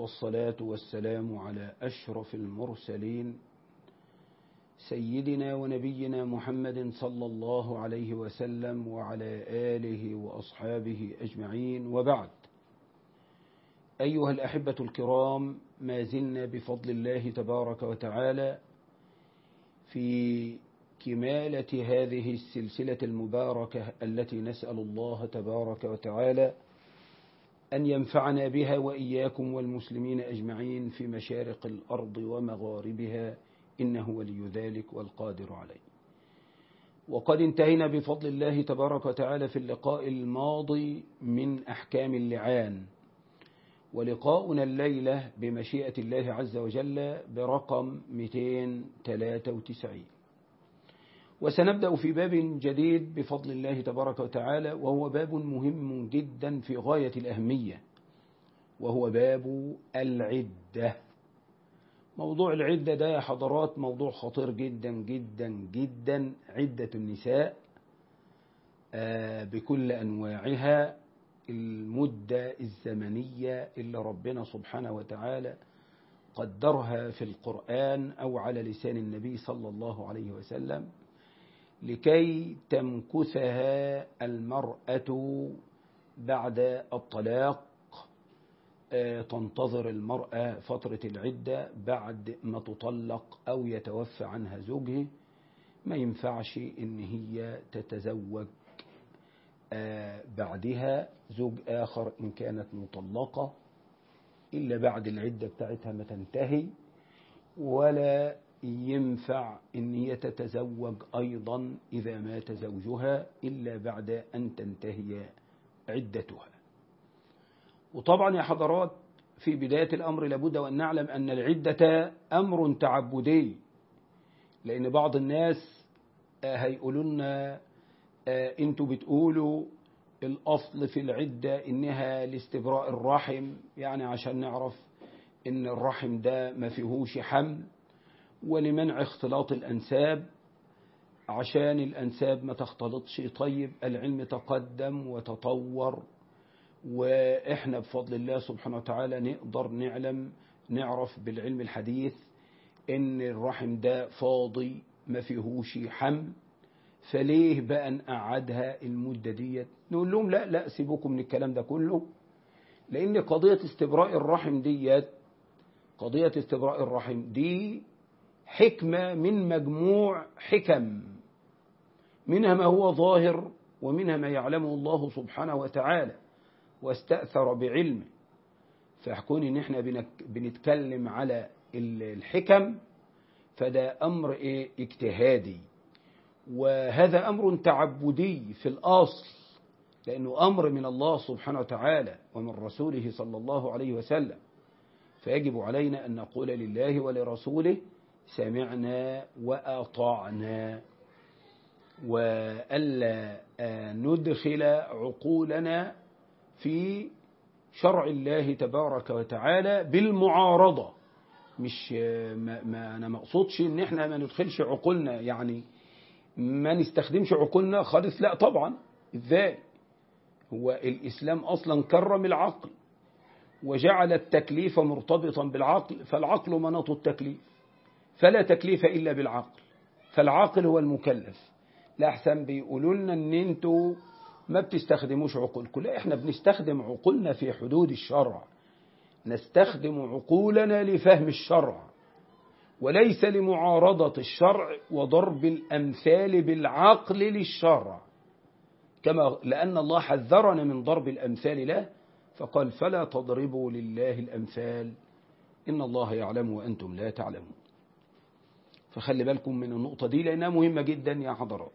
والصلاة والسلام على أشرف المرسلين سيدنا ونبينا محمد صلى الله عليه وسلم وعلى آله وأصحابه أجمعين وبعد أيها الأحبة الكرام ما زلنا بفضل الله تبارك وتعالى في كمالة هذه السلسلة المباركة التي نسأل الله تبارك وتعالى أن ينفعنا بها وإياكم والمسلمين أجمعين في مشارق الأرض ومغاربها إنه ولي ذلك والقادر عليه وقد انتهينا بفضل الله تبارك وتعالى في اللقاء الماضي من أحكام اللعان ولقاؤنا الليلة بمشيئة الله عز وجل برقم 293 وسنبدأ في باب جديد بفضل الله تبارك وتعالى وهو باب مهم جدا في غاية الأهمية وهو باب العدة موضوع العدة ده يا حضرات موضوع خطير جدا جدا جدا عدة النساء بكل أنواعها المدة الزمنية اللي ربنا سبحانه وتعالى قدرها في القرآن أو على لسان النبي صلى الله عليه وسلم لكي تمكثها المرأة بعد الطلاق تنتظر المرأة فترة العدة بعد ما تطلق أو يتوفى عنها زوجها ما ينفعش إن هي تتزوج بعدها زوج آخر إن كانت مطلقة إلا بعد العدة بتاعتها ما تنتهي ولا ينفع إن هي تتزوج أيضا إذا مات زوجها إلا بعد أن تنتهي عدتها وطبعا يا حضرات في بداية الأمر لابد وأن نعلم أن العدة أمر تعبدي لأن بعض الناس هيقولوا لنا انتوا بتقولوا الأصل في العدة إنها لاستبراء الرحم يعني عشان نعرف إن الرحم ده ما فيهوش حمل ولمنع اختلاط الأنساب عشان الأنساب ما تختلطش طيب العلم تقدم وتطور وإحنا بفضل الله سبحانه وتعالى نقدر نعلم نعرف بالعلم الحديث إن الرحم ده فاضي ما فيهوش حمل فليه بقى نقعدها المدة ديت نقول لهم لا لا سيبوكم من الكلام ده كله لأن قضية استبراء الرحم ديت قضية استبراء الرحم دي حكمة من مجموع حكم منها ما هو ظاهر ومنها ما يعلمه الله سبحانه وتعالى واستأثر بعلمه فيحكون ان احنا بنتكلم على الحكم فده امر ايه اجتهادي وهذا امر تعبدي في الاصل لانه امر من الله سبحانه وتعالى ومن رسوله صلى الله عليه وسلم فيجب علينا ان نقول لله ولرسوله سمعنا وأطعنا وألا ندخل عقولنا في شرع الله تبارك وتعالى بالمعارضة مش ما, ما أنا ما أقصدش إن إحنا ما ندخلش عقولنا يعني ما نستخدمش عقولنا خالص لا طبعا إزاي هو الإسلام أصلا كرم العقل وجعل التكليف مرتبطا بالعقل فالعقل مناط التكليف فلا تكليف إلا بالعقل فالعاقل هو المكلف لا أحسن بيقولوا لنا أن أنتوا ما بتستخدموش عقولكم لا إحنا بنستخدم عقولنا في حدود الشرع نستخدم عقولنا لفهم الشرع وليس لمعارضة الشرع وضرب الأمثال بالعقل للشرع كما لأن الله حذرنا من ضرب الأمثال له فقال فلا تضربوا لله الأمثال إن الله يعلم وأنتم لا تعلمون فخلي بالكم من النقطة دي لأنها مهمة جدا يا حضرات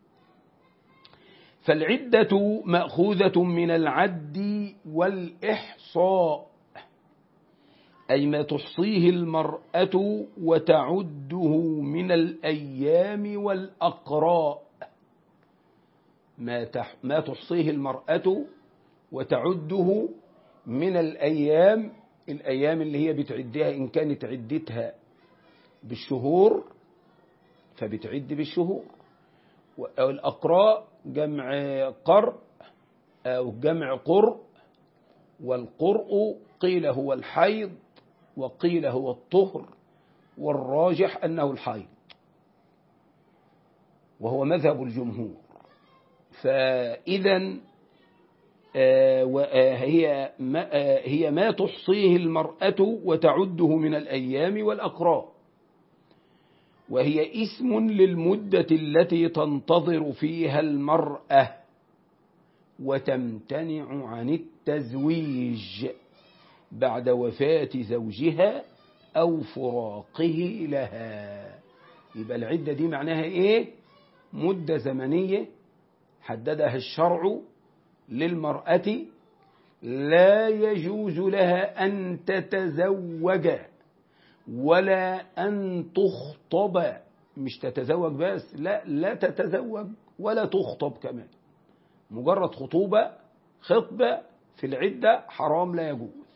فالعدة مأخوذة من العد والإحصاء أي ما تحصيه المرأة وتعده من الأيام والأقراء ما, تح ما تحصيه المرأة وتعده من الأيام الأيام اللي هي بتعدها إن كانت عدتها بالشهور فبتعد بالشهور والأقراء جمع قرء أو جمع قرء والقرء قيل هو الحيض وقيل هو الطهر والراجح أنه الحيض وهو مذهب الجمهور فإذا هي ما هي ما تحصيه المرأة وتعده من الأيام والأقراء وهي اسم للمدة التي تنتظر فيها المرأة وتمتنع عن التزويج بعد وفاة زوجها أو فراقه لها يبقى العدة دي معناها إيه مدة زمنية حددها الشرع للمرأة لا يجوز لها أن تتزوج ولا أن تخطب مش تتزوج بس لا لا تتزوج ولا تخطب كمان مجرد خطوبة خطبة في العدة حرام لا يجوز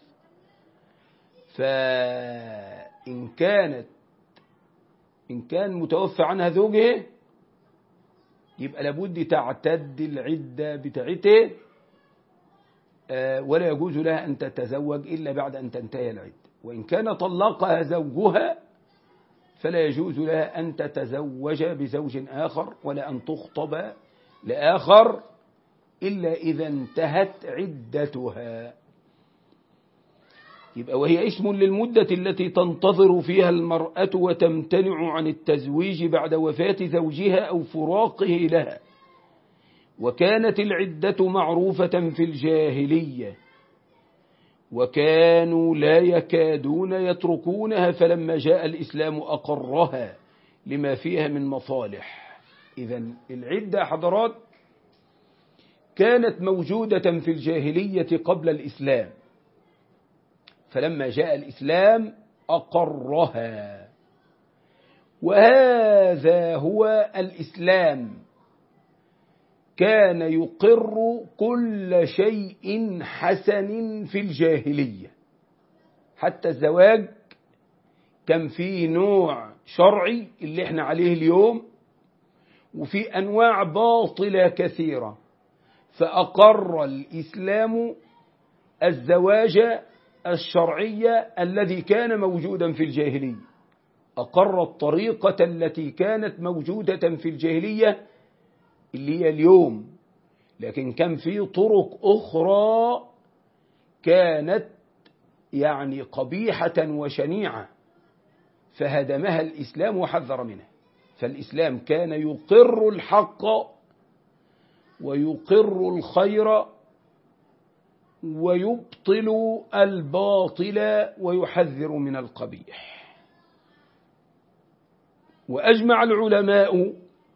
فإن كانت إن كان متوفى عنها زوجها يبقى لابد تعتد العدة بتاعته ولا يجوز لها أن تتزوج إلا بعد أن تنتهي العدة وإن كان طلقها زوجها فلا يجوز لها أن تتزوج بزوج آخر ولا أن تخطب لآخر إلا إذا انتهت عدتها يبقى وهي اسم للمدة التي تنتظر فيها المرأة وتمتنع عن التزويج بعد وفاة زوجها أو فراقه لها وكانت العدة معروفة في الجاهلية وكانوا لا يكادون يتركونها فلما جاء الإسلام أقرها لما فيها من مصالح إذا العدة حضرات كانت موجودة في الجاهلية قبل الإسلام فلما جاء الإسلام أقرها وهذا هو الإسلام كان يقر كل شيء حسن في الجاهلية حتى الزواج كان فيه نوع شرعي اللي احنا عليه اليوم وفي أنواع باطلة كثيرة فأقر الإسلام الزواج الشرعية الذي كان موجودا في الجاهلية أقر الطريقة التي كانت موجودة في الجاهلية اللي هي اليوم لكن كان في طرق أخرى كانت يعني قبيحة وشنيعة فهدمها الإسلام وحذر منها فالإسلام كان يقر الحق ويقر الخير ويبطل الباطل ويحذر من القبيح وأجمع العلماء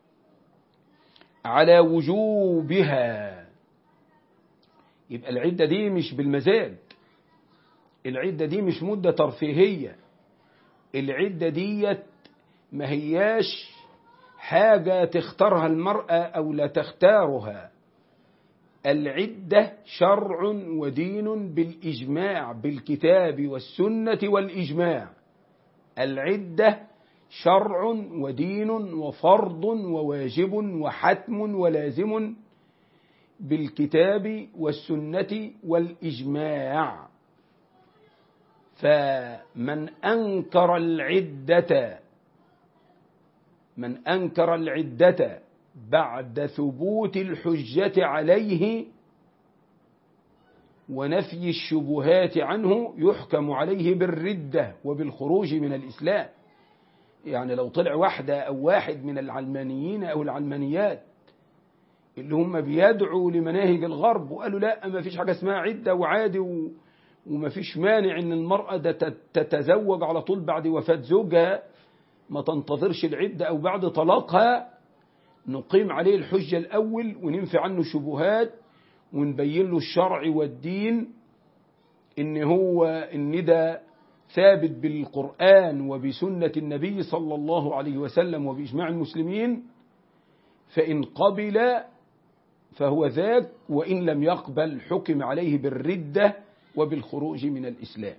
على وجوبها يبقى العدة دي مش بالمزاج العدة دي مش مدة ترفيهية العدة ديت ما هياش حاجة تختارها المرأة أو لا تختارها العدة شرع ودين بالإجماع بالكتاب والسنة والإجماع العدة شرع ودين وفرض وواجب وحتم ولازم بالكتاب والسنة والإجماع فمن أنكر العدة من أنكر العدة بعد ثبوت الحجة عليه ونفي الشبهات عنه يحكم عليه بالردة وبالخروج من الإسلام يعني لو طلع واحدة أو واحد من العلمانيين أو العلمانيات اللي هم بيدعوا لمناهج الغرب وقالوا لا ما فيش حاجة اسمها عدة وعادي و... وما فيش مانع ان المرأة تتزوج على طول بعد وفاة زوجها ما تنتظرش العدة أو بعد طلاقها نقيم عليه الحجة الأول وننفي عنه شبهات ونبين له الشرع والدين إن هو إن ده ثابت بالقرآن وبسنة النبي صلى الله عليه وسلم وبإجماع المسلمين فإن قبل فهو ذاك وإن لم يقبل حكم عليه بالردة وبالخروج من الإسلام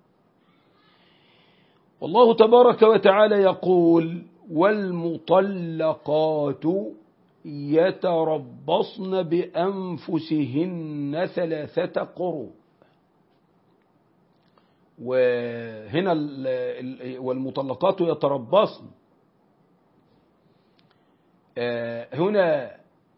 والله تبارك وتعالى يقول والمطلقات يتربصن بأنفسهن ثلاثة قروء وهنا والمطلقات يتربصن هنا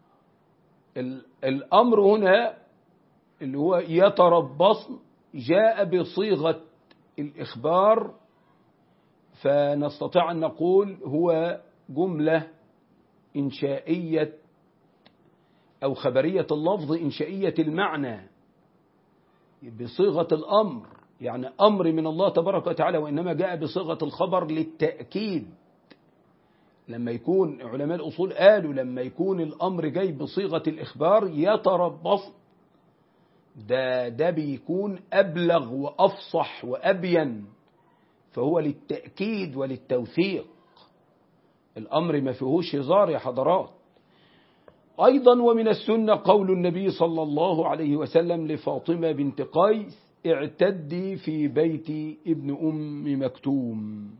الأمر هنا اللي هو يتربصن جاء بصيغة الإخبار فنستطيع أن نقول هو جملة إنشائية أو خبرية اللفظ إنشائية المعنى بصيغة الأمر يعني أمر من الله تبارك وتعالى وإنما جاء بصيغة الخبر للتأكيد لما يكون علماء الأصول قالوا لما يكون الأمر جاي بصيغة الإخبار يتربص ده ده بيكون أبلغ وأفصح وأبين فهو للتأكيد وللتوثيق الأمر ما فيهوش هزار يا حضرات أيضا ومن السنة قول النبي صلى الله عليه وسلم لفاطمة بنت قيس اعتدي في بيت ابن أم مكتوم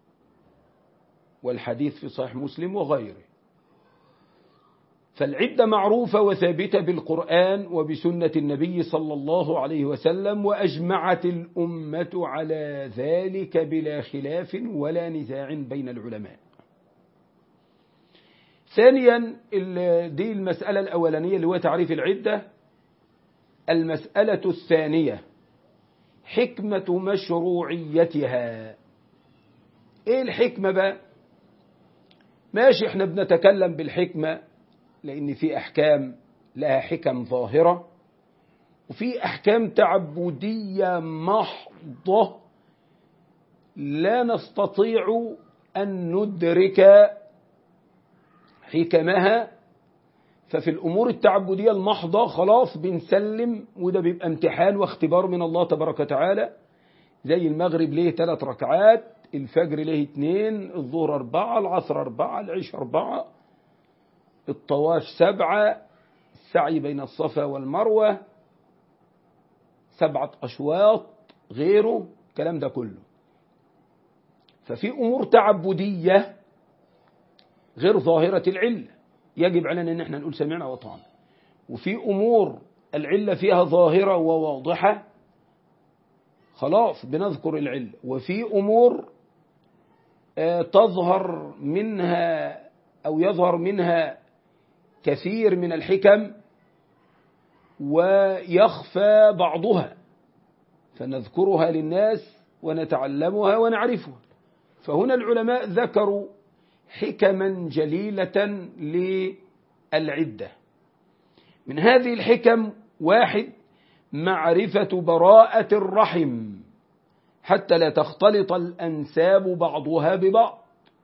والحديث في صحيح مسلم وغيره فالعدة معروفة وثابتة بالقرآن وبسنة النبي صلى الله عليه وسلم وأجمعت الأمة على ذلك بلا خلاف ولا نزاع بين العلماء ثانيا دي المسألة الأولانية اللي هو تعريف العدة المسألة الثانية حكمة مشروعيتها ايه الحكمة بقى ماشي احنا بنتكلم بالحكمة لان في احكام لها حكم ظاهرة وفي احكام تعبدية محضة لا نستطيع ان ندرك حكمها ففي الأمور التعبدية المحضة خلاص بنسلم وده بيبقى امتحان واختبار من الله تبارك وتعالى زي المغرب ليه ثلاث ركعات الفجر ليه اثنين الظهر أربعة العصر أربعة العشاء أربعة الطواف سبعة السعي بين الصفا والمروة سبعة أشواط غيره الكلام ده كله ففي أمور تعبدية غير ظاهرة العلة يجب علينا ان احنا نقول سمعنا وطعنا وفي امور العلة فيها ظاهرة وواضحة خلاص بنذكر العلة وفي امور تظهر منها او يظهر منها كثير من الحكم ويخفى بعضها فنذكرها للناس ونتعلمها ونعرفها فهنا العلماء ذكروا حكما جليلة للعدة من هذه الحكم واحد معرفة براءة الرحم حتى لا تختلط الأنساب بعضها ببعض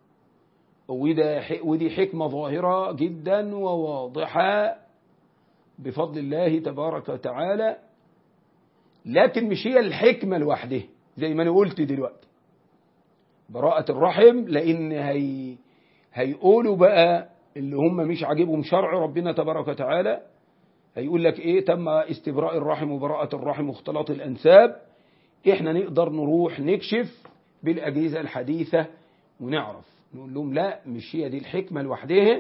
ودي حكمة ظاهرة جدا وواضحة بفضل الله تبارك وتعالى لكن مش هي الحكمة لوحدها زي ما أنا قلت دلوقتي براءة الرحم لأن هي هيقولوا بقى اللي هم مش عاجبهم شرع ربنا تبارك وتعالى هيقول لك ايه تم استبراء الرحم وبراءة الرحم واختلاط الأنساب احنا نقدر نروح نكشف بالأجهزة الحديثة ونعرف نقول لهم لا مش هي دي الحكمة لوحدها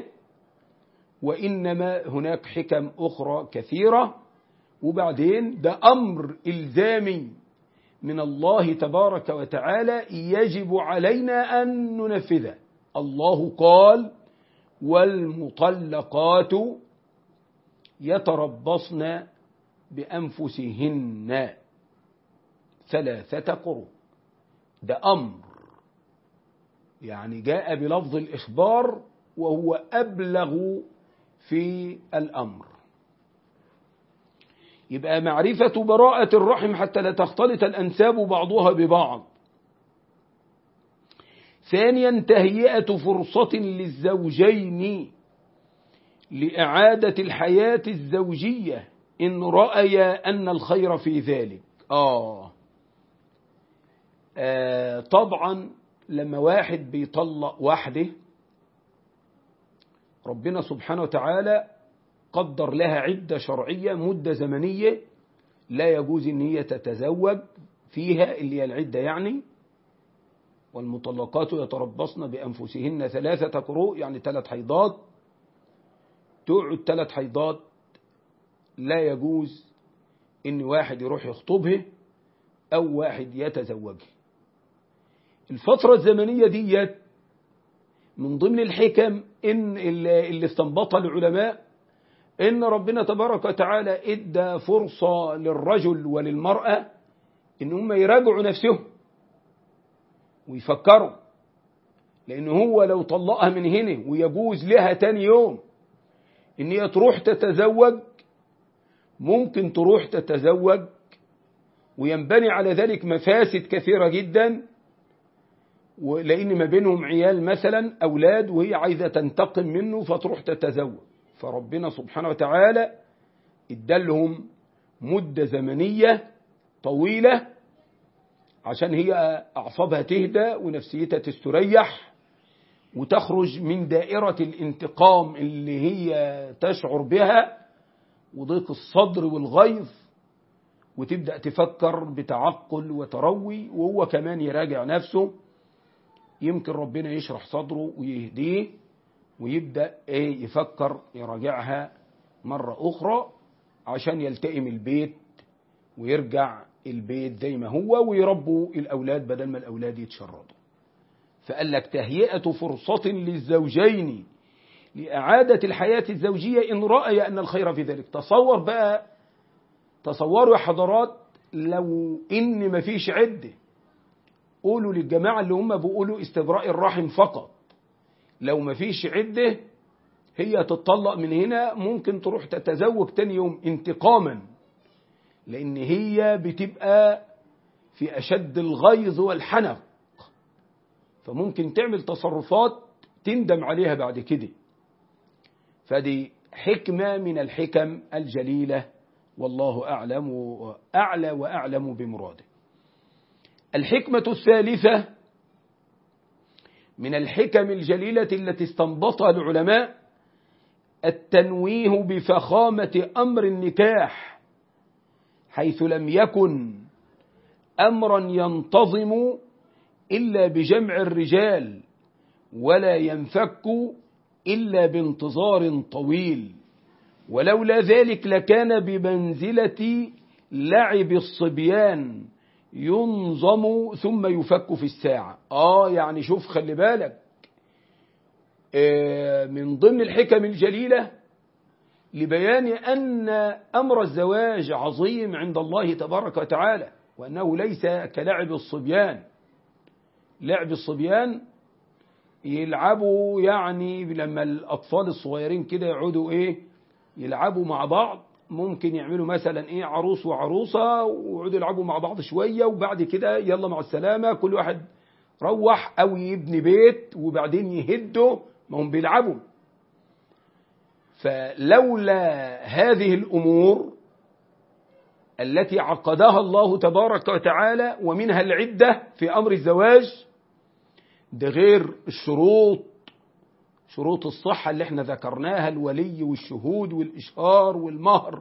وإنما هناك حكم أخرى كثيرة وبعدين ده أمر إلزامي من الله تبارك وتعالى يجب علينا أن ننفذه الله قال والمطلقات يتربصن بأنفسهن ثلاثة قروء ده أمر يعني جاء بلفظ الإخبار وهو أبلغ في الأمر يبقى معرفة براءة الرحم حتى لا تختلط الأنساب بعضها ببعض ثانيا تهيئة فرصة للزوجين لإعادة الحياة الزوجية إن رأيا أن الخير في ذلك آه. آه طبعا لما واحد بيطلق واحده ربنا سبحانه وتعالى قدر لها عدة شرعية مدة زمنية لا يجوز ان هي تتزوج فيها اللي هي العدة يعني والمطلقات يتربصن بأنفسهن ثلاثة قروء يعني ثلاث حيضات تقعد ثلاث حيضات لا يجوز ان واحد يروح يخطبها أو واحد يتزوجها الفترة الزمنية ديت من ضمن الحكم إن اللي استنبطها العلماء إن ربنا تبارك وتعالى إدى فرصة للرجل وللمرأة إن هم يراجعوا نفسهم ويفكروا لأن هو لو طلقها من هنا ويجوز لها تاني يوم إن هي تروح تتزوج ممكن تروح تتزوج وينبني على ذلك مفاسد كثيرة جدا لأن ما بينهم عيال مثلا أولاد وهي عايزة تنتقم منه فتروح تتزوج فربنا سبحانه وتعالى ادالهم مدة زمنية طويلة عشان هي أعصابها تهدى ونفسيتها تستريح وتخرج من دائرة الانتقام اللي هي تشعر بها وضيق الصدر والغيظ وتبدأ تفكر بتعقل وتروي وهو كمان يراجع نفسه يمكن ربنا يشرح صدره ويهديه ويبدأ ايه يفكر يراجعها مرة أخرى عشان يلتئم البيت ويرجع البيت زي ما هو ويربوا الأولاد بدل ما الأولاد يتشردوا فقال لك تهيئة فرصة للزوجين لإعادة الحياة الزوجية إن رأي أن الخير في ذلك تصور بقى تصوروا يا حضرات لو إن مفيش عدة قولوا للجماعة اللي هم بيقولوا استبراء الرحم فقط لو مفيش عدة هي تتطلق من هنا ممكن تروح تتزوج تاني يوم انتقاما لأن هي بتبقى في أشد الغيظ والحنق فممكن تعمل تصرفات تندم عليها بعد كده فدي حكمة من الحكم الجليلة والله أعلم وأعلى وأعلم بمراده الحكمة الثالثة من الحكم الجليلة التي استنبطها العلماء التنويه بفخامة أمر النكاح حيث لم يكن أمرا ينتظم إلا بجمع الرجال ولا ينفك إلا بانتظار طويل ولولا ذلك لكان بمنزلة لعب الصبيان ينظم ثم يفك في الساعة آه يعني شوف خلي بالك آه من ضمن الحكم الجليلة لبيان أن أمر الزواج عظيم عند الله تبارك وتعالى وأنه ليس كلعب الصبيان لعب الصبيان يلعبوا يعني لما الأطفال الصغيرين كده يقعدوا إيه يلعبوا مع بعض ممكن يعملوا مثلا إيه عروس وعروسة ويقعدوا يلعبوا مع بعض شوية وبعد كده يلا مع السلامة كل واحد روح أو يبني بيت وبعدين يهدوا ما هم بيلعبوا فلولا هذه الأمور التي عقدها الله تبارك وتعالى ومنها العدة في أمر الزواج ده غير الشروط شروط الصحة اللي احنا ذكرناها الولي والشهود والإشهار والمهر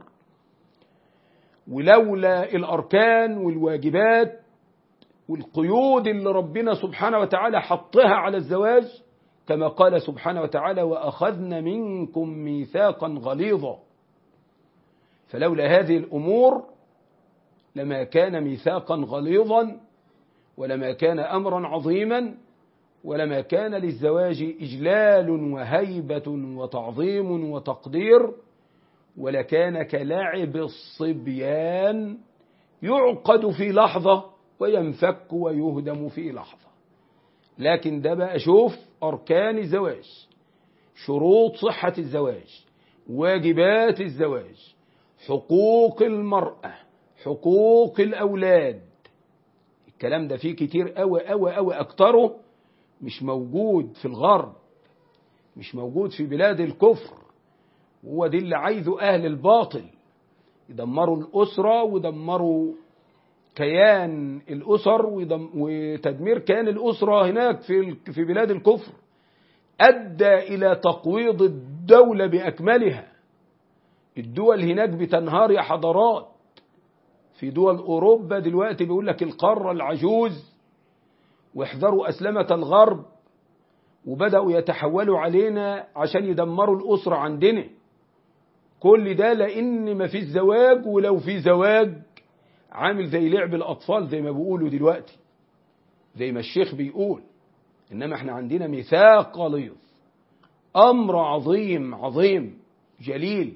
ولولا الأركان والواجبات والقيود اللي ربنا سبحانه وتعالى حطها على الزواج كما قال سبحانه وتعالى وأخذن منكم ميثاقا غليظا فلولا هذه الأمور لما كان ميثاقا غليظا ولما كان أمرا عظيما ولما كان للزواج إجلال وهيبة وتعظيم وتقدير ولكان كلاعب الصبيان يعقد في لحظة وينفك ويهدم في لحظة لكن ده بقى شوف أركان الزواج شروط صحة الزواج واجبات الزواج حقوق المرأة حقوق الأولاد الكلام ده فيه كتير أوي أوي أوي أكتره مش موجود في الغرب مش موجود في بلاد الكفر هو دي اللي عايزه أهل الباطل يدمروا الأسرة ويدمروا كيان الأسر وتدمير كيان الأسرة هناك في في بلاد الكفر أدى إلى تقويض الدولة بأكملها الدول هناك بتنهار يا حضارات في دول أوروبا دلوقتي بيقول لك القارة العجوز واحذروا أسلمة الغرب وبدأوا يتحولوا علينا عشان يدمروا الأسرة عندنا كل ده لأن ما فيش زواج ولو في زواج عامل زي لعب الأطفال زي ما بيقولوا دلوقتي زي ما الشيخ بيقول إنما احنا عندنا ميثاق غليظ أمر عظيم عظيم جليل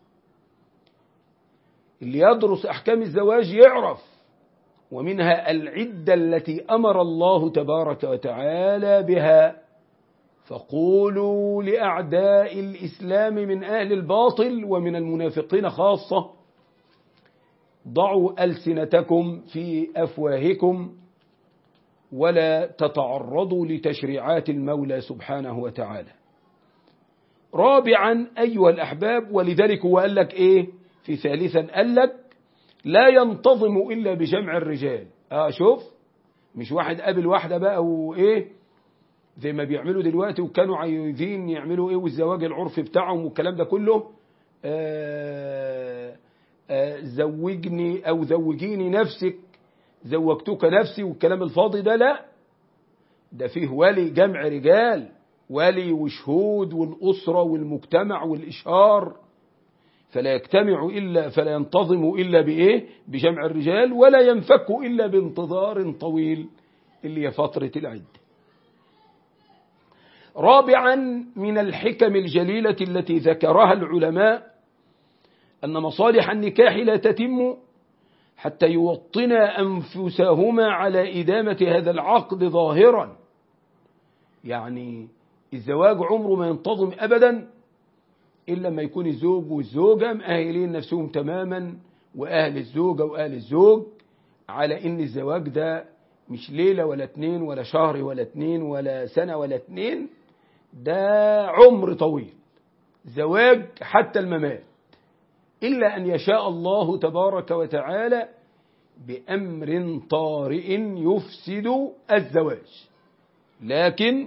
اللي يدرس أحكام الزواج يعرف ومنها العدة التي أمر الله تبارك وتعالى بها فقولوا لأعداء الإسلام من أهل الباطل ومن المنافقين خاصة ضعوا ألسنتكم في أفواهكم ولا تتعرضوا لتشريعات المولى سبحانه وتعالى رابعا أيها الأحباب ولذلك هو قال لك إيه في ثالثا قال لك لا ينتظم إلا بجمع الرجال آه شوف مش واحد قابل واحدة بقى وإيه زي ما بيعملوا دلوقتي وكانوا عايزين يعملوا إيه والزواج العرفي بتاعهم والكلام ده كله آه آه زوجني أو زوجيني نفسك زوجتك نفسي والكلام الفاضي ده لا ده فيه ولي جمع رجال ولي وشهود والأسرة والمجتمع والإشهار فلا يجتمع إلا فلا ينتظم إلا بإيه بجمع الرجال ولا ينفك إلا بانتظار طويل اللي هي فترة العدة رابعا من الحكم الجليلة التي ذكرها العلماء أن مصالح النكاح لا تتم حتى يوطنا أنفسهما على إدامة هذا العقد ظاهرا يعني الزواج عمره ما ينتظم أبدا إلا ما يكون الزوج والزوجة مأهلين نفسهم تماما وأهل الزوجة وأهل الزوج على إن الزواج ده مش ليلة ولا اتنين ولا شهر ولا اتنين ولا سنة ولا اتنين ده عمر طويل زواج حتى الممات إلا أن يشاء الله تبارك وتعالى بأمر طارئ يفسد الزواج لكن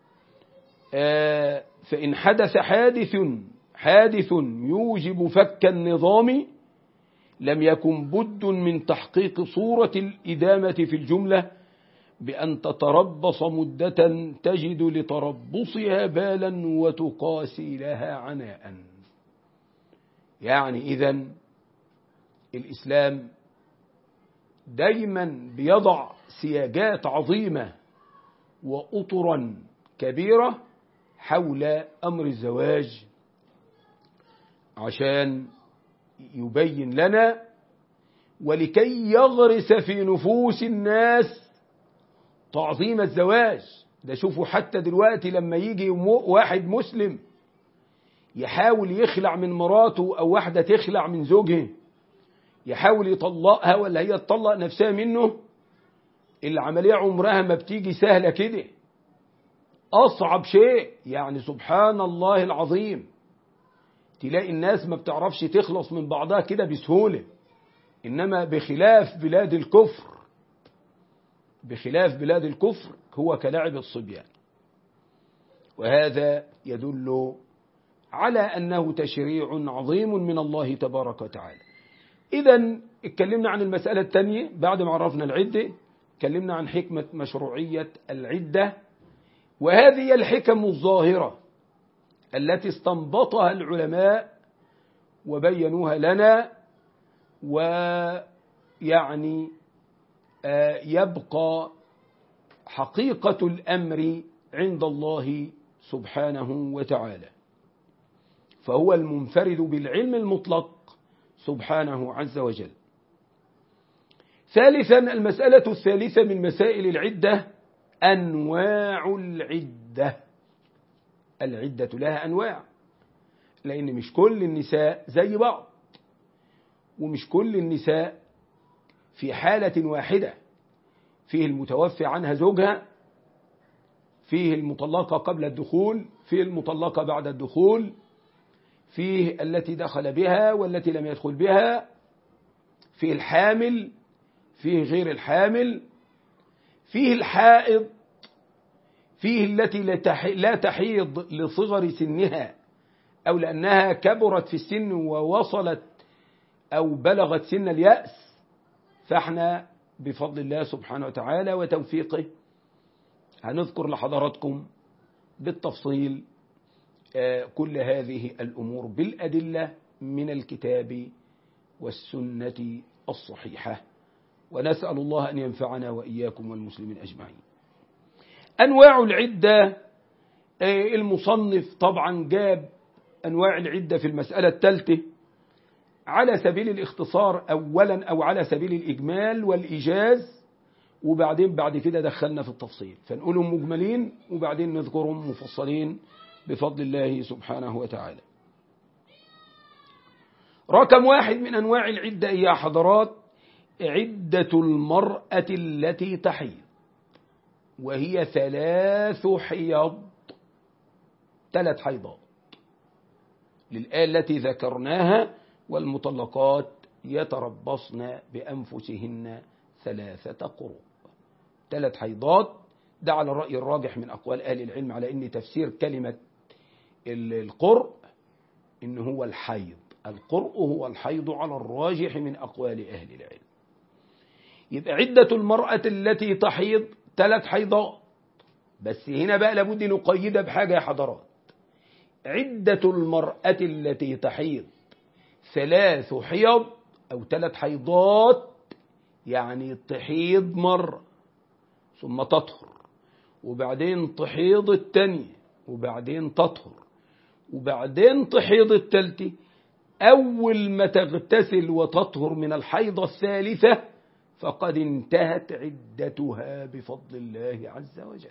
آه فإن حدث حادث حادث يوجب فك النظام لم يكن بد من تحقيق صورة الإدامة في الجملة بأن تتربص مدة تجد لتربصها بالا وتقاسي لها عناء يعني إذا الإسلام دايما بيضع سياجات عظيمة وأطرا كبيرة حول أمر الزواج عشان يبين لنا ولكي يغرس في نفوس الناس تعظيم الزواج ده شوفوا حتى دلوقتي لما يجي واحد مسلم يحاول يخلع من مراته أو واحدة تخلع من زوجها يحاول يطلقها ولا هي تطلق نفسها منه العملية عمرها ما بتيجي سهلة كده أصعب شيء يعني سبحان الله العظيم تلاقي الناس ما بتعرفش تخلص من بعضها كده بسهولة إنما بخلاف بلاد الكفر بخلاف بلاد الكفر هو كلعب الصبيان وهذا يدل على أنه تشريع عظيم من الله تبارك وتعالى إذا اتكلمنا عن المسألة الثانية بعد ما عرفنا العدة اتكلمنا عن حكمة مشروعية العدة وهذه الحكم الظاهرة التي استنبطها العلماء وبينوها لنا ويعني يبقى حقيقة الأمر عند الله سبحانه وتعالى فهو المنفرد بالعلم المطلق سبحانه عز وجل ثالثا المسألة الثالثة من مسائل العدة أنواع العدة العدة لها أنواع لأن مش كل النساء زي بعض ومش كل النساء في حالة واحدة فيه المتوفي عنها زوجها فيه المطلقة قبل الدخول فيه المطلقة بعد الدخول فيه التي دخل بها والتي لم يدخل بها فيه الحامل فيه غير الحامل فيه الحائض فيه التي لا تحيض لصغر سنها أو لأنها كبرت في السن ووصلت أو بلغت سن اليأس فاحنا بفضل الله سبحانه وتعالى وتوفيقه هنذكر لحضراتكم بالتفصيل كل هذه الأمور بالأدلة من الكتاب والسنة الصحيحة ونسأل الله أن ينفعنا وإياكم والمسلمين أجمعين أنواع العدة المصنف طبعا جاب أنواع العدة في المسألة الثالثة على سبيل الاختصار أولا أو على سبيل الإجمال والإيجاز وبعدين بعد كده دخلنا في التفصيل فنقولهم مجملين وبعدين نذكرهم مفصلين بفضل الله سبحانه وتعالى رقم واحد من أنواع العدة يا حضرات عدة المرأة التي تحيض وهي ثلاث حيض ثلاث حيضات للآية التي ذكرناها والمطلقات يتربصن بأنفسهن ثلاثة قروء ثلاث حيضات ده على الرأي الراجح من أقوال أهل العلم على أن تفسير كلمة القرء إن هو الحيض القرء هو الحيض على الراجح من أقوال أهل العلم يبقى عدة المرأة التي تحيض ثلاث حيضات بس هنا بقى لابد نقيدها بحاجة يا حضرات عدة المرأة التي تحيض ثلاث حيض أو ثلاث حيضات يعني تحيض مرة ثم تطهر وبعدين تحيض التانية وبعدين تطهر وبعدين تحيض التالتة أول ما تغتسل وتطهر من الحيضة الثالثة فقد انتهت عدتها بفضل الله عز وجل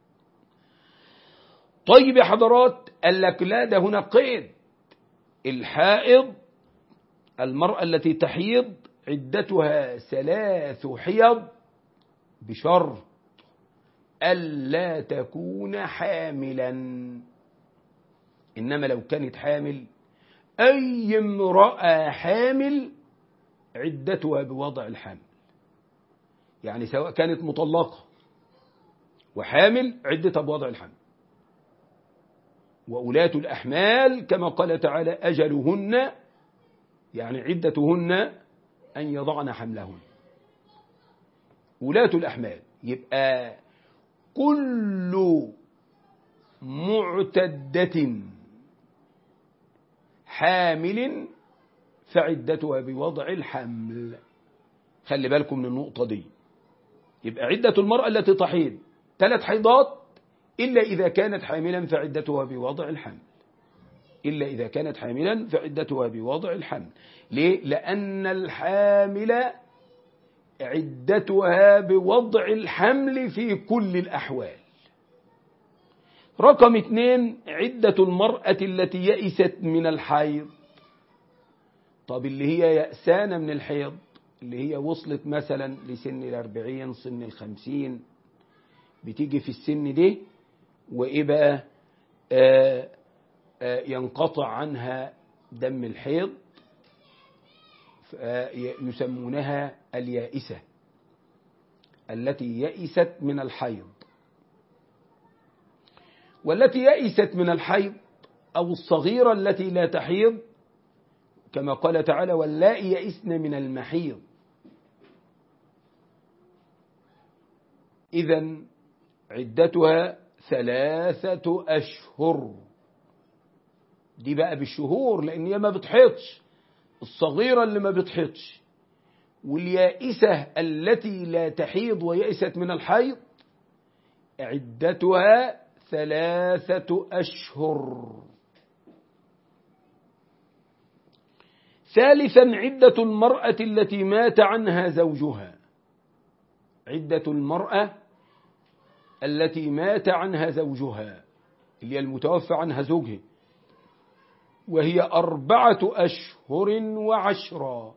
طيب يا حضرات قال لك لا ده هنا قيد الحائض المرأة التي تحيض عدتها ثلاث حيض بشرط ألا تكون حاملا إنما لو كانت حامل أي امرأة حامل عدتها بوضع الحمل يعني سواء كانت مطلقة وحامل عدتها بوضع الحمل وأولاة الأحمال كما قال تعالى أجلهن يعني عدتهن أن يضعن حملهن ولاة الأحمال يبقى كل معتدة حامل فعدتها بوضع الحمل خلي بالكم من النقطة دي يبقى عدة المرأة التي تحيض ثلاث حيضات إلا إذا كانت حاملا فعدتها بوضع الحمل إلا إذا كانت حاملا فعدتها بوضع الحمل ليه؟ لأن الحامل عدتها بوضع الحمل في كل الأحوال رقم اثنين عدة المرأة التي يئست من الحيض طب اللي هي يأسانة من الحيض اللي هي وصلت مثلا لسن الأربعين سن الخمسين بتيجي في السن دي وإيه بقى آه آه ينقطع عنها دم الحيض يسمونها اليائسة التي يئست من الحيض والتي يئست من الحيض أو الصغيرة التي لا تحيض كما قال تعالى واللائي يئسن من المحيض إذا عدتها ثلاثة أشهر دي بقى بالشهور لأن هي ما بتحيطش الصغيرة اللي ما بتحيطش واليائسة التي لا تحيض ويئست من الحيض عدتها ثلاثة أشهر ثالثا عدة المرأة التي مات عنها زوجها عدة المرأة التي مات عنها زوجها اللي هي المتوفى عنها زوجها وهي أربعة أشهر وعشرة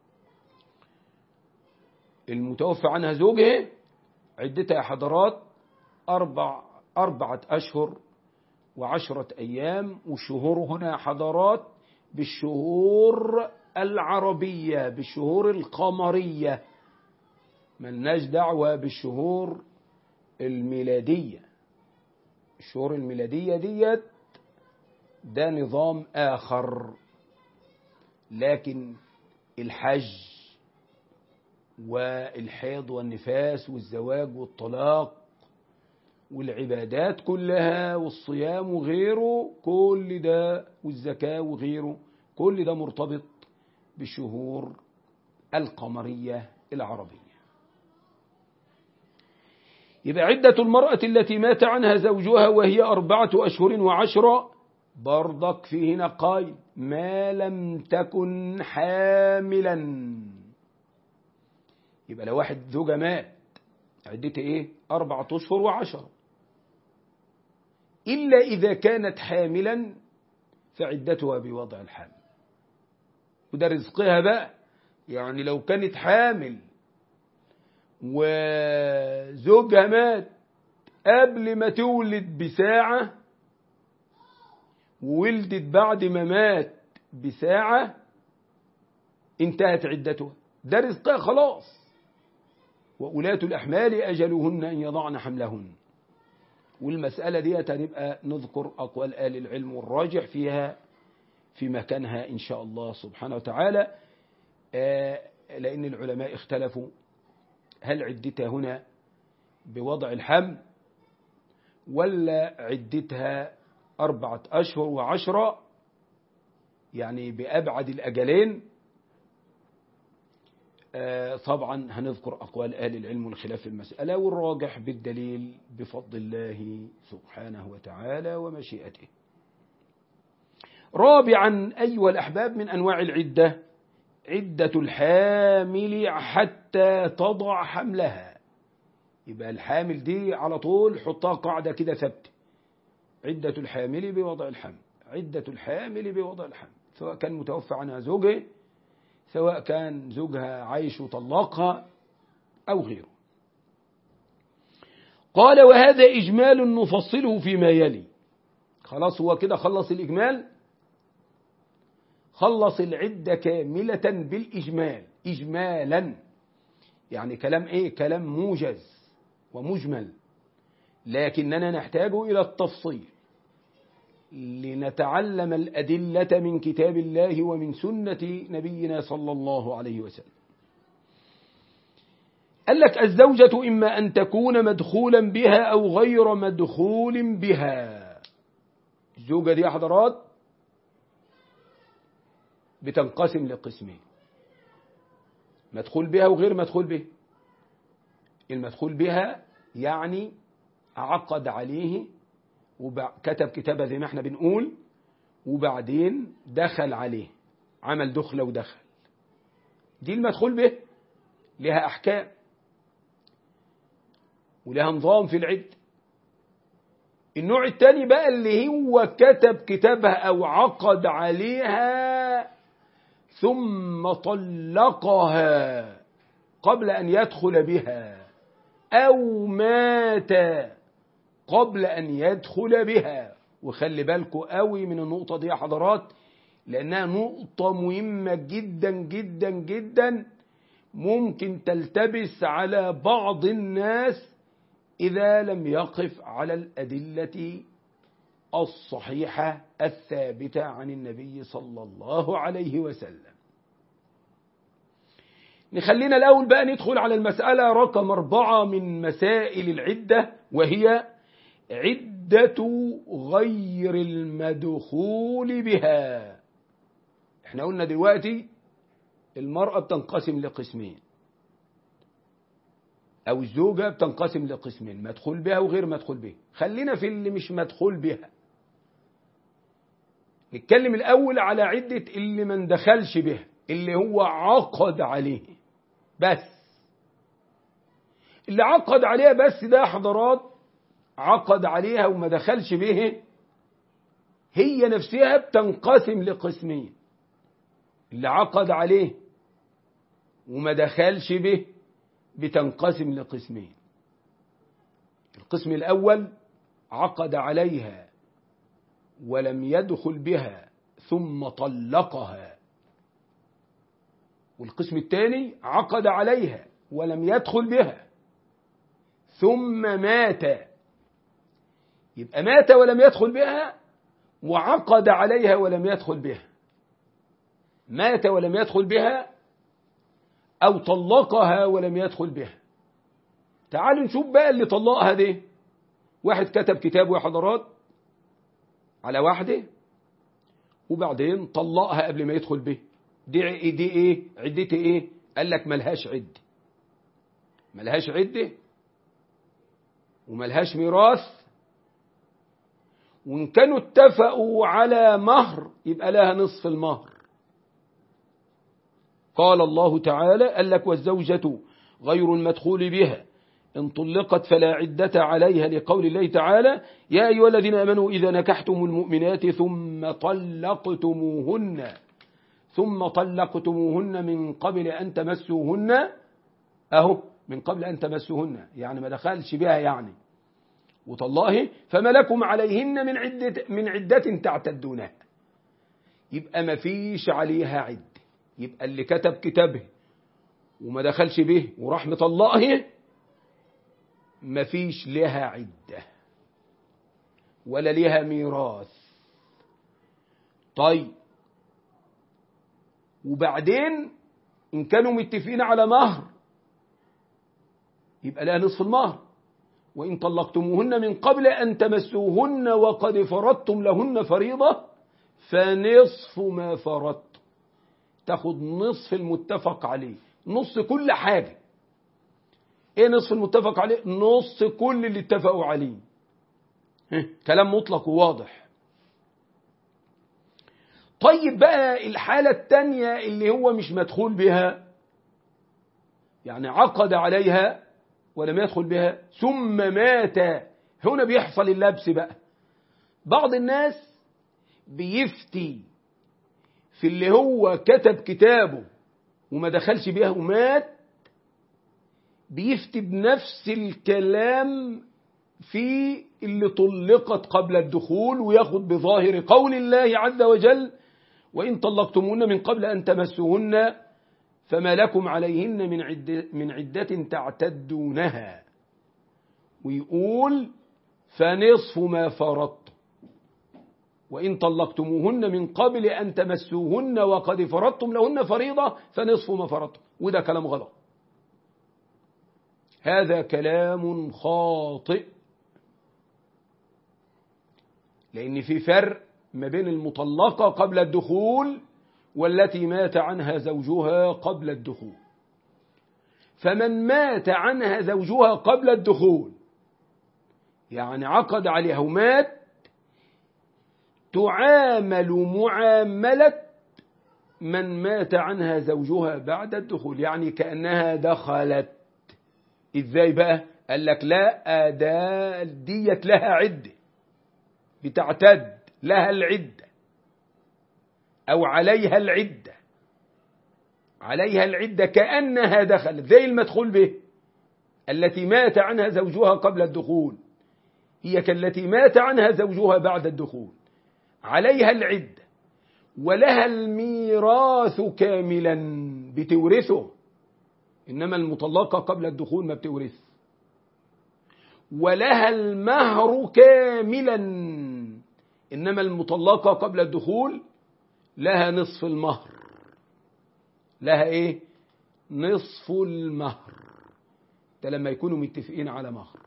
المتوفى عنها زوجها عدتها حضرات أربع أربعة أشهر وعشرة أيام والشهور هنا حضرات بالشهور العربية بالشهور القمرية ملناش دعوة بالشهور الميلادية الشهور الميلادية ديت ده نظام آخر لكن الحج والحيض والنفاس والزواج والطلاق والعبادات كلها والصيام وغيره كل ده والزكاة وغيره كل ده مرتبط بالشهور القمرية العربية يبقى عدة المرأة التي مات عنها زوجها وهي أربعة أشهر وعشرة برضك في هنا قايد ما لم تكن حاملا يبقى لو واحد زوجة مات عدته ايه أربعة أشهر وعشرة إلا إذا كانت حاملا فعدتها بوضع الحمل وده رزقها بقى يعني لو كانت حامل وزوجها مات قبل ما تولد بساعة وولدت بعد ما مات بساعة انتهت عدتها ده رزقها خلاص وأولاة الأحمال أجلهن أن يضعن حملهن والمسألة دي هنبقى نذكر أقوال آل العلم والراجح فيها في مكانها إن شاء الله سبحانه وتعالى لأن العلماء اختلفوا هل عدتها هنا بوضع الحمل ولا عدتها أربعة أشهر وعشرة يعني بأبعد الأجلين طبعا هنذكر أقوال أهل العلم والخلاف في المسألة والراجح بالدليل بفضل الله سبحانه وتعالى ومشيئته رابعا أيها الأحباب من أنواع العدة عدة الحامل حتى تضع حملها يبقى الحامل دي على طول حطها قاعدة كده ثابتة عدة الحامل بوضع الحمل عدة الحامل بوضع الحمل سواء كان متوفى عنها زوجه سواء كان زوجها عايش وطلقها أو غيره قال وهذا إجمال نفصله فيما يلي خلاص هو كده خلص الإجمال خلص العدة كاملة بالإجمال إجمالا يعني كلام إيه كلام موجز ومجمل لكننا نحتاج إلى التفصيل لنتعلم الأدلة من كتاب الله ومن سنة نبينا صلى الله عليه وسلم قال لك الزوجة إما أن تكون مدخولا بها أو غير مدخول بها الزوجة دي حضرات بتنقسم لقسمين مدخول بها وغير مدخول به المدخول بها يعني عقد عليه وكتب كتابة زي ما احنا بنقول وبعدين دخل عليه عمل دخلة ودخل دي المدخول به لها أحكام ولها نظام في العد النوع الثاني بقى اللي هو كتب كتابها أو عقد عليها ثم طلقها قبل أن يدخل بها أو مات قبل أن يدخل بها وخلي بالكوا قوي من النقطة دي يا حضرات لأنها نقطة مهمة جدا جدا جدا ممكن تلتبس على بعض الناس إذا لم يقف على الأدلة الصحيحة الثابتة عن النبي صلى الله عليه وسلم نخلينا الأول بقى ندخل على المسألة رقم أربعة من مسائل العدة وهي عدة غير المدخول بها احنا قلنا دلوقتي المرأة بتنقسم لقسمين أو الزوجة بتنقسم لقسمين مدخول بها وغير مدخول بها خلينا في اللي مش مدخول بها نتكلم الأول على عدة اللي ما دخلش بها اللي هو عقد عليه بس اللي عقد عليها بس ده حضرات عقد عليها وما دخلش به هي نفسها بتنقسم لقسمين اللي عقد عليه وما دخلش به بتنقسم لقسمين القسم الأول عقد عليها ولم يدخل بها ثم طلقها والقسم الثاني عقد عليها ولم يدخل بها ثم مات يبقى مات ولم يدخل بها وعقد عليها ولم يدخل بها مات ولم يدخل بها أو طلقها ولم يدخل بها تعالوا نشوف بقى اللي طلقها دي واحد كتب كتاب يا حضرات على واحدة وبعدين طلقها قبل ما يدخل به دي دي ايه عدتي ايه قال لك ملهاش عدة ملهاش عدة وملهاش ميراث وإن كانوا اتفقوا على مهر يبقى لها نصف المهر قال الله تعالى قال لك والزوجة غير المدخول بها إن طلقت فلا عدة عليها لقول الله تعالى يا أيها الذين آمنوا إذا نكحتم المؤمنات ثم طلقتموهن ثم طلقتموهن من قبل أن تمسوهن أهو من قبل أن تمسوهن يعني ما دخلش بها يعني وطلاه فما لكم عليهن من عدة, من عدة تعتدونها يبقى ما فيش عليها عدة يبقى اللي كتب كتابه وما دخلش به وراح مطلقه ما فيش لها عدة ولا لها ميراث طيب وبعدين إن كانوا متفقين على مهر يبقى لها نصف المهر وإن طلقتموهن من قبل أن تمسوهن وقد فرضتم لهن فريضة فنصف ما فرضتم تاخد نصف المتفق عليه نص كل حاجة ايه نصف المتفق عليه نص كل اللي اتفقوا عليه كلام مطلق وواضح طيب بقى الحالة التانية اللي هو مش مدخول بها يعني عقد عليها ولم يدخل بها ثم مات هنا بيحصل اللبس بقى بعض الناس بيفتي في اللي هو كتب كتابه وما دخلش بيها ومات بيفتي بنفس الكلام في اللي طلقت قبل الدخول وياخد بظاهر قول الله عز وجل وإن طلقتموهن من قبل أن تمسوهن فما لكم عليهن من عدة, من عدة تعتدونها ويقول فنصف ما فرضتم وإن طلقتموهن من قبل أن تمسوهن وقد فرضتم لهن فريضة فنصف ما فرضتم وده كلام غلط هذا كلام خاطئ لأن في فرق ما بين المطلقة قبل الدخول والتي مات عنها زوجها قبل الدخول فمن مات عنها زوجها قبل الدخول يعني عقد عليها ومات تعامل معاملة من مات عنها زوجها بعد الدخول يعني كأنها دخلت ازاي بقى قال لك لا ده ديت لها عدة بتعتد لها العدة أو عليها العدة عليها العدة كأنها دخلت زي المدخول به التي مات عنها زوجها قبل الدخول هي كالتي مات عنها زوجها بعد الدخول عليها العدة ولها الميراث كاملا بتورثه إنما المطلقة قبل الدخول ما بتورث ولها المهر كاملا إنما المطلقة قبل الدخول لها نصف المهر لها إيه نصف المهر ده لما يكونوا متفقين على مهر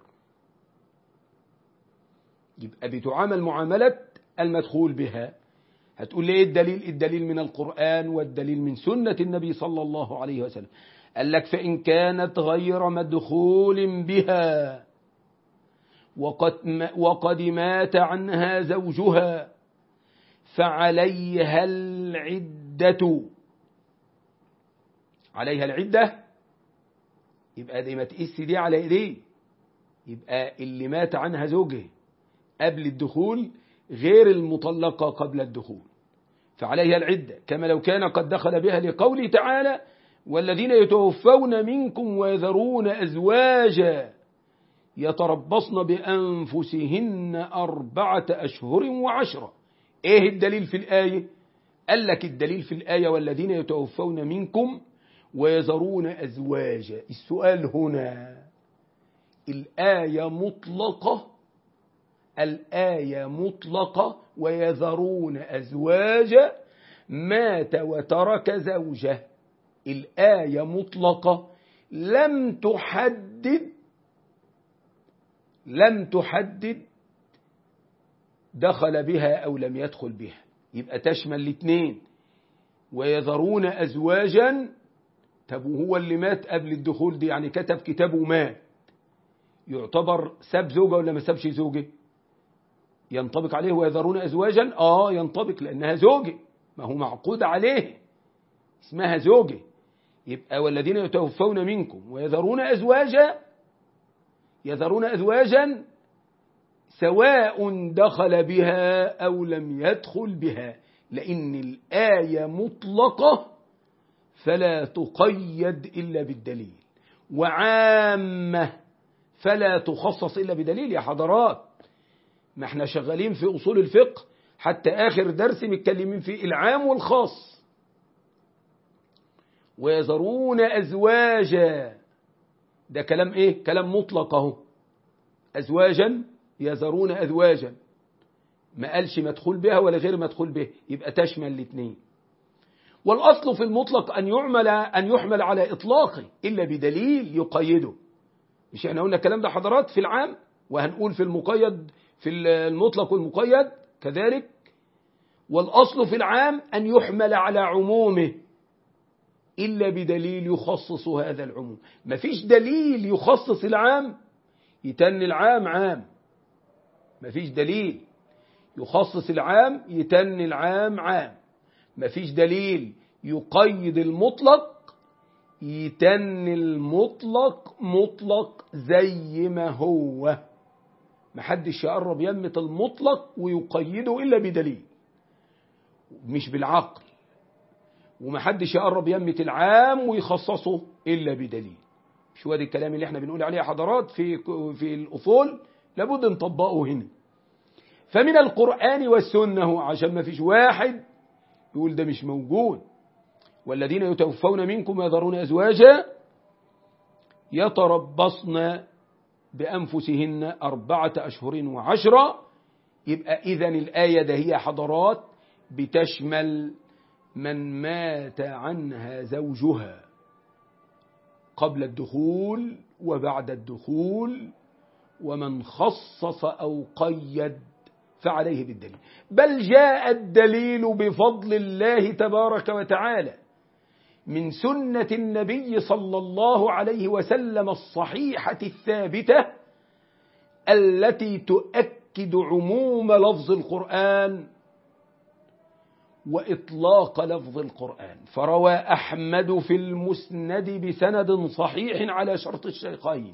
يبقى بتعامل معاملة المدخول بها هتقول لي ايه الدليل الدليل من القرآن والدليل من سنة النبي صلى الله عليه وسلم قال لك فإن كانت غير مدخول بها وقد, وقد مات عنها زوجها فعليها العدة عليها العدة يبقى دي ما تقيس دي على ايديه يبقى اللي مات عنها زوجه قبل الدخول غير المطلقة قبل الدخول فعليها العدة كما لو كان قد دخل بها لقوله تعالى والذين يتوفون منكم ويذرون أزواجا يتربصن بأنفسهن أربعة أشهر وعشرة إيه الدليل في الآية قال لك الدليل في الآية والذين يتوفون منكم ويذرون أزواجا السؤال هنا الآية مطلقة الآية مطلقة ويذرون أزواجا مات وترك زوجه الآية مطلقة لم تحدد لم تحدد دخل بها أو لم يدخل بها يبقى تشمل الاثنين ويذرون أزواجا طب وهو اللي مات قبل الدخول دي يعني كتب كتابه مات يعتبر ساب زوجة ولا ما سابش زوجة ينطبق عليه ويذرون أزواجا آه ينطبق لأنها زوجة ما هو معقود عليه اسمها زوجة يبقى والذين يتوفون منكم ويذرون أزواجا يذرون أزواجا سواء دخل بها أو لم يدخل بها لأن الآية مطلقة فلا تقيد إلا بالدليل وعامة فلا تخصص إلا بدليل يا حضرات ما احنا شغالين في أصول الفقه حتى آخر درس متكلمين في العام والخاص ويذرون أزواجا ده كلام إيه كلام مطلق اهو أزواجا يذرون أزواجا ما قالش مدخول بها ولا غير مدخول به يبقى تشمل الاثنين والأصل في المطلق أن يعمل أن يحمل على إطلاقه إلا بدليل يقيده مش احنا قلنا الكلام ده حضرات في العام وهنقول في المقيد في المطلق والمقيد كذلك والأصل في العام أن يحمل على عمومه إلا بدليل يخصص هذا العموم مفيش دليل يخصص العام يتن العام عام مفيش دليل يخصص العام يتن العام عام مفيش دليل يقيد المطلق يتن المطلق مطلق زي ما هو محدش يقرب يمة المطلق ويقيده إلا بدليل مش بالعقل ومحدش يقرب يمة العام ويخصصه إلا بدليل مش هو ده الكلام اللي احنا بنقول عليه حضرات في في الأصول لابد نطبقه هنا فمن القرآن والسنة عشان ما فيش واحد يقول ده مش موجود والذين يتوفون منكم ويذرون أزواجا يتربصن بأنفسهن أربعة أشهر وعشرة يبقى إذا الآية ده هي حضرات بتشمل من مات عنها زوجها قبل الدخول وبعد الدخول ومن خصص أو قيد فعليه بالدليل بل جاء الدليل بفضل الله تبارك وتعالى من سنة النبي صلى الله عليه وسلم الصحيحة الثابتة التي تؤكد عموم لفظ القرآن وإطلاق لفظ القرآن فروى أحمد في المسند بسند صحيح على شرط الشيخين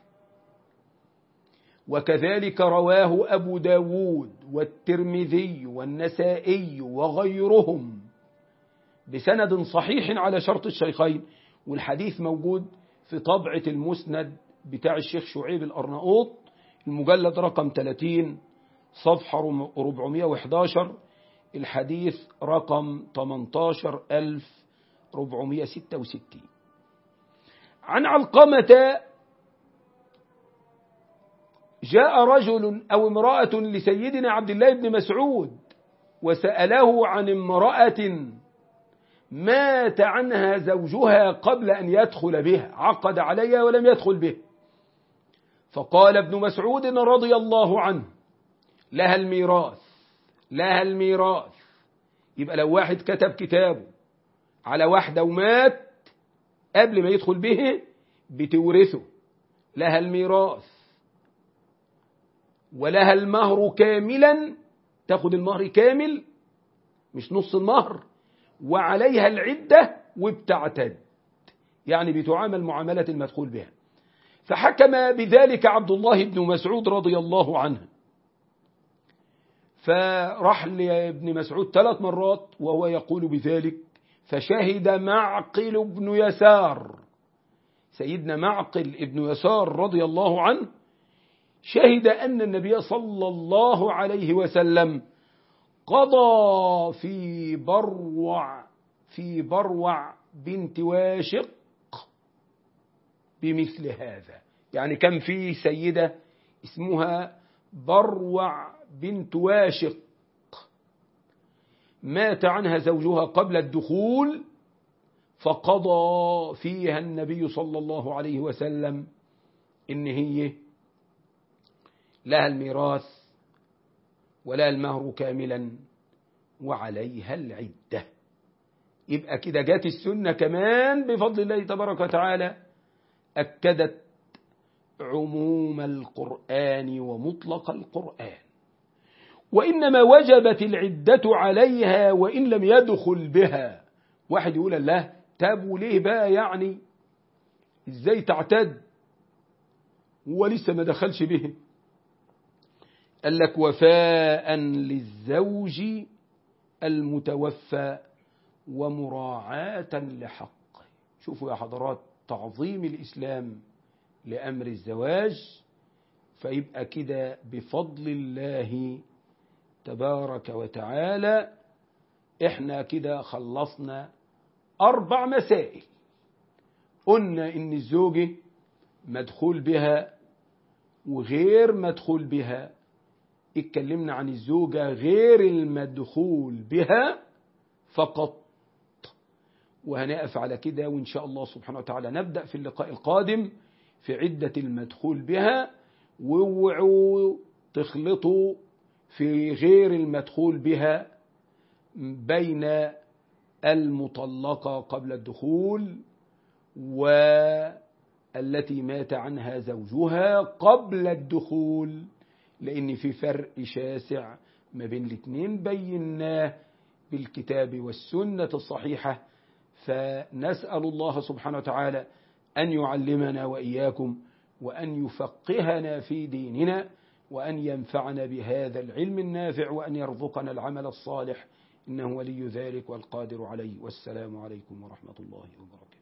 وكذلك رواه أبو داود والترمذي والنسائي وغيرهم بسند صحيح على شرط الشيخين والحديث موجود في طبعة المسند بتاع الشيخ شعيب الأرناؤوط المجلد رقم 30 صفحة 411 الحديث رقم 18466 عن علقمة جاء رجل أو امرأة لسيدنا عبد الله بن مسعود وسأله عن امرأة مات عنها زوجها قبل أن يدخل بها عقد عليها ولم يدخل به فقال ابن مسعود رضي الله عنه لها الميراث لها الميراث يبقى لو واحد كتب كتابه على واحدة ومات قبل ما يدخل به بتورثه لها الميراث ولها المهر كاملا تاخد المهر كامل مش نص المهر وعليها العدة وبتعتد يعني بتعامل معاملة المدخول بها فحكم بذلك عبد الله بن مسعود رضي الله عنه فراح لابن مسعود ثلاث مرات وهو يقول بذلك فشهد معقل بن يسار سيدنا معقل ابن يسار رضي الله عنه شهد أن النبي صلى الله عليه وسلم قضى في بروع في بروع بنت واشق بمثل هذا يعني كان في سيدة اسمها بروع بنت واشق مات عنها زوجها قبل الدخول فقضى فيها النبي صلى الله عليه وسلم إن هي لها الميراث ولا المهر كاملا وعليها العدة يبقى كده جات السنة كمان بفضل الله تبارك وتعالى أكدت عموم القرآن ومطلق القرآن وإنما وجبت العدة عليها وإن لم يدخل بها واحد يقول الله تاب وليه بقى يعني ازاي تعتد ولسه ما دخلش به قال لك وفاء للزوج المتوفى ومراعاة لحقه شوفوا يا حضرات تعظيم الإسلام لأمر الزواج فيبقى كده بفضل الله تبارك وتعالى احنا كده خلصنا أربع مسائل قلنا إن الزوجة مدخول بها وغير مدخول بها اتكلمنا عن الزوجة غير المدخول بها فقط وهنقف على كده وإن شاء الله سبحانه وتعالى نبدأ في اللقاء القادم في عدة المدخول بها واوعوا تخلطوا في غير المدخول بها بين المطلقة قبل الدخول والتي مات عنها زوجها قبل الدخول لأن في فرق شاسع ما بين الاثنين بيناه بالكتاب والسنة الصحيحة فنسأل الله سبحانه وتعالى أن يعلمنا وإياكم وأن يفقهنا في ديننا وأن ينفعنا بهذا العلم النافع وأن يرزقنا العمل الصالح إنه ولي ذلك والقادر عليه والسلام عليكم ورحمة الله وبركاته